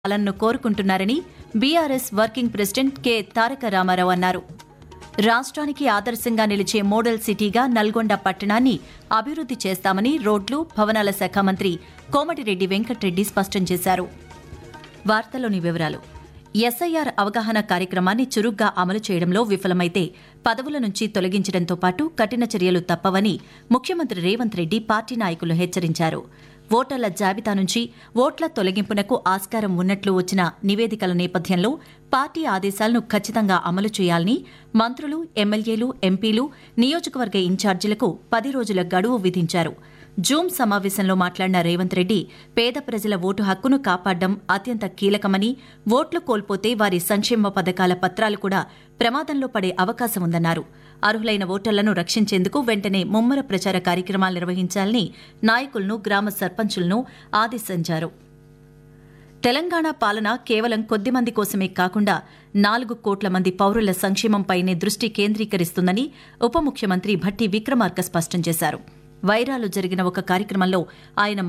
పాలనను కోరుకుంటున్నారని BRS working president K Taraka Ramarao అన్నారు రాష్ట్రానికి ఆదర్శంగా నిలిచే మోడల్ సిటీగా నల్గొండ పట్టణాన్ని అభివృద్ది చేస్తామని రోడ్లు భవనాల శాఖ మంత్రి కోమటిరెడ్డి వెంకట్రెడ్డి స్పష్టం చేశారు వార్తలోని వివరాలు ఎస్ఐఆర్ అవగాహన కార్యక్రమాన్ని చురుగ్గా అమలు చేయడంలో విఫలమైతే పదవుల నుంచి తొలగించడంతో పాటు కఠిన చర్యలు తప్పవని ముఖ్యమంత్రి రేవంత్ రెడ్డి పార్టీ నాయకులు హెచ్చరించారు ఓటర్ల జాబితా నుంచి ఓట్ల తొలగింపునకు ఆస్కారం ఉన్నట్లు వచ్చిన నివేదికల నేపథ్యంలో పార్టీ ఆదేశాలను ఖచ్చితంగా అమలు చేయాలని మంత్రులు ఎమ్మెల్యేలు ఎంపీలు నియోజకవర్గ ఇన్ఛార్జీలకు పది రోజుల గడువు విధించారు జూమ్ సమావేశంలో మాట్లాడిన రేవంత్ రెడ్డి పేద ప్రజల ఓటు హక్కును కాపాడడం అత్యంత కీలకమని ఓట్లు కోల్పోతే వారి సంక్షేమ పథకాల పత్రాలు కూడా ప్రమాదంలో పడే అవకాశం ఉందన్నారు అర్హులైన ఓటర్లను రక్షించేందుకు వెంటనే ముమ్మర ప్రచార కార్యక్రమాలు నిర్వహించాలని నాయకులను గ్రామ సర్పంచులను ఆదేశించారు తెలంగాణ పాలన కేవలం కొద్ది మంది కోసమే కాకుండా నాలుగు కోట్ల మంది పౌరుల సంక్షేమంపైనే దృష్టి కేంద్రీకరిస్తుందని ఉప ముఖ్యమంత్రి భట్టి విక్రమార్క స్పష్టం చేశారు వైరాలో జరిగిన ఒక కార్యక్రమంలో ఆయన